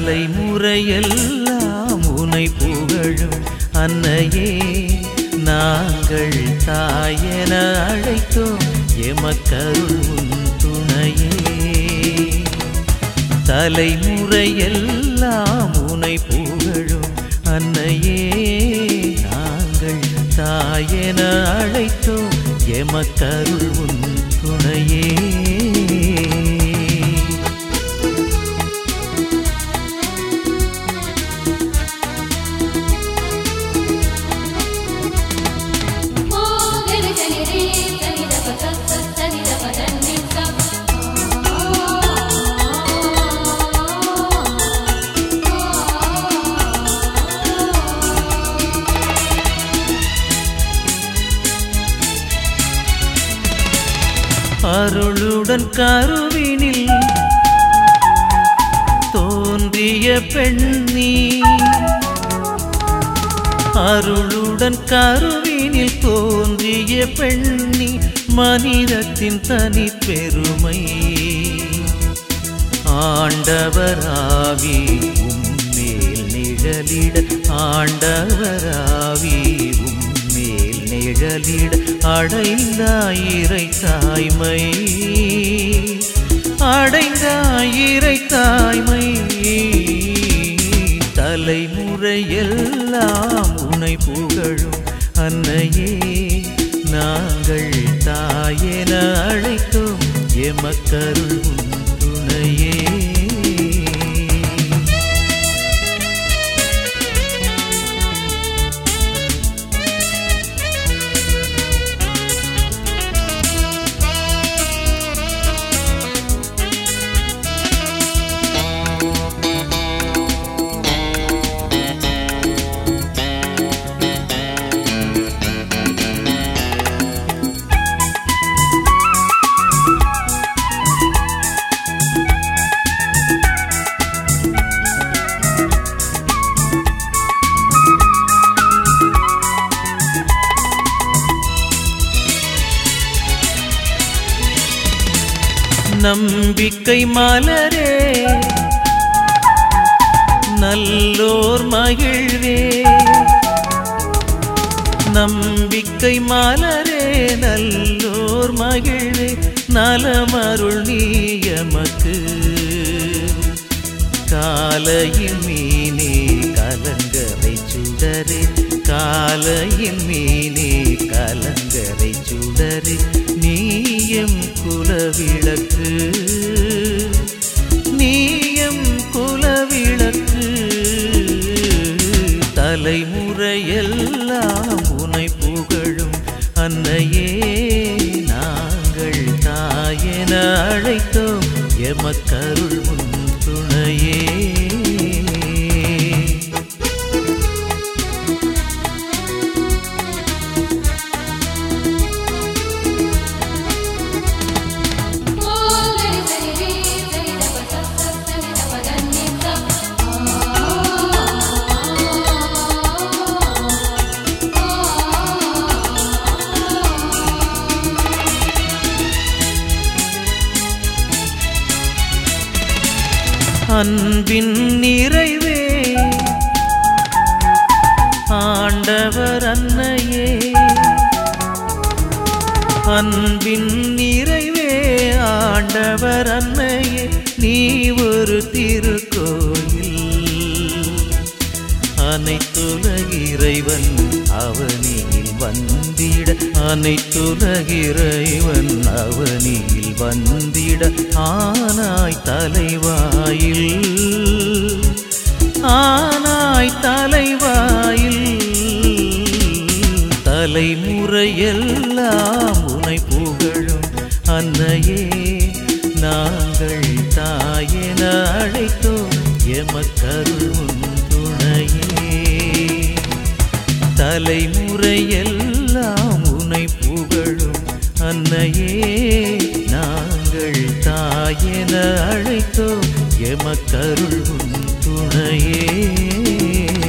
தலைமுறையெல்லாம் உனை புகழும் அன்னையே நாங்கள் தாயென அழைத்தோம் எமக்கருள் உன் துணையே தலைமுறையெல்லாம் உனை புகழும் அன்னையே நாங்கள் தாயென அழைத்தோம் எமக்கருள் உன் துணையே ஓ கரி கரி ரே கரி த ப த த கரி த ப த நி த அருளுடன் கருவினில் தோன்றிய பெண்ணி அருளுடன் கருவினில் தோன்றிய பெண்ணி மனிதத்தின் தனி பெருமை ஆண்டவராவி உம்மேல் நிழலிட ஆண்டவராவி உம்மேல் நிழலிட அடைந்தாயிரை தாய்மை அடைந்தாயிரை தாய்மை தலைமுறையெல்லாம் உனை புகழும் அன்னையே நாங்கள் தாயென அழைத்தோம் எமக்கருள் உன் துணையே நம்பிக்கை மலரே நல்லோர் மகிழ்வே நம்பிக்கை மலரே நல்லோர் மகிழ்வே நலமருள் நீயமக்கு காலையில் மீனே கலங்கரை சுடரே காலையில் மீனே கலங்கரை சுடரே நீயம் குலவிளக்கு நீயம் குலவிளக்கு தலைமுறையெல்லாம் உனை புகழும் அன்னையே நாங்கள் தாயென அழைத்தோம் எமக்கருள் உன் துணையே ஓ கரி கரி ரே கரி த ப த த கரி த ப த நி த அன்பின் நிறைவே ஆண்டவர் அன்னையே அன்பின் நிறைவே ஆண்டவர் அன்னையே நீ ஒரு திருக்கோயில் அனைத்துலக இறைவன் அவனியில் வந்திட அனைத்துலக இறைவன் அவனியில் வந்திட ஆனாய் தலைவாயில் ஆனாய் தலைவாயில் தலைமுறையெல்லாம் உனை புகழும் அன்னையே நாங்கள் தாயென அழைத்தோம் எமக்கருள் உன் துணையே தலைமுறையெல்லாம் உனை புகழும் அன்னையே நாங்கள் தாயென அழைத்தோம் எமக்கருள் உன் துணையே